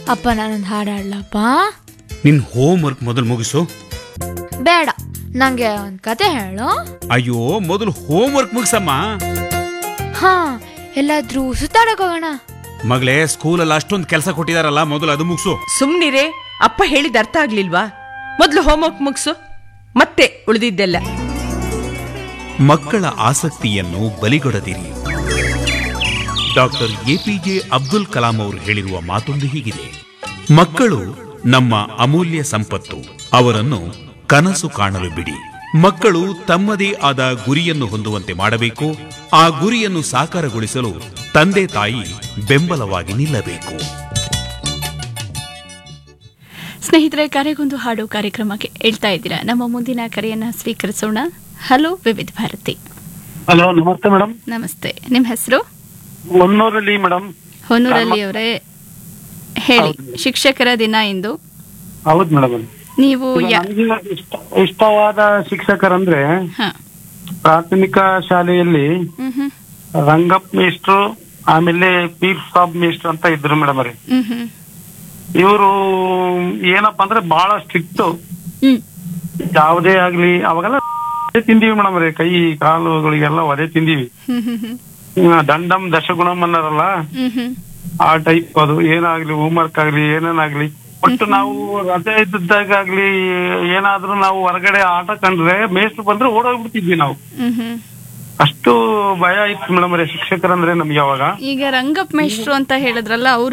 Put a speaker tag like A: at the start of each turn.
A: ಅಪ್ಪ ನಾನೊಂದು ಹಾಡು ಹಾಡ್ಲಪ್ಪ
B: ನಿನ್ ಹೋಮ್ ವರ್ಕ್ ಮೊದಲು ಮುಗಿಸು
A: ಬೇಡ ನಂಗೆ ಒಂದು ಕತೆ ಹೇಳು
B: ಅಯ್ಯೋ ಮೊದಲು ಹೋಮ್ ವರ್ಕ್ ಮುಗಿಸಮ್ಮ
A: ಹಾ ಎಲ್ಲಾದ್ರೂ ಸುತ್ತಾಡಕ್ ಹೋಗೋಣ
B: ಮಗಳೇ ಸ್ಕೂಲಲ್ಲಿ ಅಷ್ಟೊಂದು ಕೆಲಸ ಕೊಟ್ಟಿದಾರಲ್ಲ ಮೊದಲು ಅದು ಮುಗಿಸು
C: ಸುಮ್ನಿರೇ ಅಪ್ಪ ಹೇಳಿದ ಅರ್ಥ ಆಗ್ಲಿಲ್ವಾ ಮೊದ್ಲು ಹೋಮ್ವರ್ಕ್ ಮುಗಿಸು ಮತ್ತೆ ಉಳಿದಿದ್ದೆಲ್ಲ
B: ಮಕ್ಕಳ ಆಸಕ್ತಿಯನ್ನು ಬಲಿಗೊಡದಿರಿ ಡಾಕ್ಟರ್ ಎಪಿಜೆ ಅಬ್ದುಲ್ ಕಲಾಂ ಅವರು ಹೇಳಿರುವ ಮಾತೊಂದು ಹೀಗಿದೆ ಮಕ್ಕಳು ನಮ್ಮ ಅಮೂಲ್ಯ ಸಂಪತ್ತು ಅವರನ್ನು ಕನಸು ಕಾಣಲು ಬಿಡಿ ಮಕ್ಕಳು ತಮ್ಮದೇ ಆದ ಗುರಿಯನ್ನು ಹೊಂದುವಂತೆ ಮಾಡಬೇಕು ಆ ಗುರಿಯನ್ನು ಸಾಕಾರಗೊಳಿಸಲು ತಂದೆ ತಾಯಿ ಬೆಂಬಲವಾಗಿ ನಿಲ್ಲಬೇಕು
D: ಸ್ನೇಹಿತರೆ ಕರೆಗೊಂದು ಹಾಡು ಕಾರ್ಯಕ್ರಮಕ್ಕೆ ಹೇಳ್ತಾ ಇದ್ದೀರಾ ನಮ್ಮ ಮುಂದಿನ ಕರೆಯನ್ನ ಸ್ವೀಕರಿಸೋಣ ಹಲೋ ವಿವಿಧ ಭಾರತಿ
E: ಹಲೋ ನಮಸ್ತೆ ಮೇಡಮ್
D: ನಮಸ್ತೆ ನಿಮ್ಮ ಹೆಸರು
E: ಒನ್ನೂರಲ್ಲಿ ಮೇಡಮ್
D: ಹೊನ್ನೂರಲ್ಲಿ ಅವರೇ ಹೇಳಿ ಶಿಕ್ಷಕರ ದಿನ ಇಂದು
E: ಹೌದು ಮೇಡಮ್
D: ನೀವು ಯಾ
E: ನನಗೆ ಇಷ್ಟ ಇಷ್ಟವಾದ ಶಿಕ್ಷಕರಂದ್ರೆ
D: ಹಾ
E: ಪ್ರಾಥಮಿಕ ಶಾಲೆಯಲ್ಲಿ
D: ಹ್ಮ್ ಹ್ಮ್
E: ರಂಗಪ್ಪ ಮೇಷ್ಟ್ರು ಆಮೇಲೆ ಪೀರ್ ಸಾಬ್ ಮೇಷ್ಟ್ರು ಅಂತ ಇದ್ರು ಮೇಡಮ್ ರೀ
D: ಹ್ಮ್ ಹ್ಮ್
E: ಇವರು ಏನಪ್ಪಾ ಅಂದ್ರೆ ಬಹಳ ಸ್ಟ್ರಿಕ್ಟ್
D: ಹ್ಮ್
E: ಯಾವುದೇ ಆಗ್ಲಿ ಅವಾಗೆಲ್ಲ ಒದೆ ತಿಂದೀವಿ ಮೇಡಮ್ ರೀ ಕೈ ಕಾಲುಗಳಿಗೆಲ್ಲ ಒದೆ ತಿಂದೀವಿ
D: ಹ್ಮ್ ಹ್ಮ್ ಹ್ಮ್
E: ಹ್ಮ್, ದಂಡಂ ದಶಗುಣಂ ಅನ್ನೋರಲ್ಲ
D: ಹ್ಮ್ ಹ್ಮ್
E: ಆ ಟೈಪ್ ಅದು ಏನಾಗ್ಲಿ ಹೋಮ್ವರ್ಕ್ ಆಗ್ಲಿ ಏನೇನಾಗ್ಲಿ ಒಟ್ಟು ನಾವು ರಜೆ ಇದ್ದಿದ್ದಾಗ್ಲಿ ಏನಾದ್ರೂ ನಾವು ಹೊರಗಡೆ ಆಟ ಕಂಡ್ರೆ ಮೇಷ್ಟ್ರು ಬಂದ್ರೆ ಓಡೋಗ್ಬಿಡ್ತಿದ್ವಿ ನಾವು
D: ಹ್ಮ್ ಹ್ಮ್
E: ಅಷ್ಟು ಭಯ ಇತ್ತು ಮೇಡಮ್ ಶಿಕ್ಷಕರಂದ್ರೆ ನಮ್ಗೆ ಅವಾಗ
D: ಈಗ ರಂಗಪ್ಪ ಮೇಷ್ಟ್ರು ಅಂತ ಹೇಳಿದ್ರಲ್ಲ ಅವ್ರು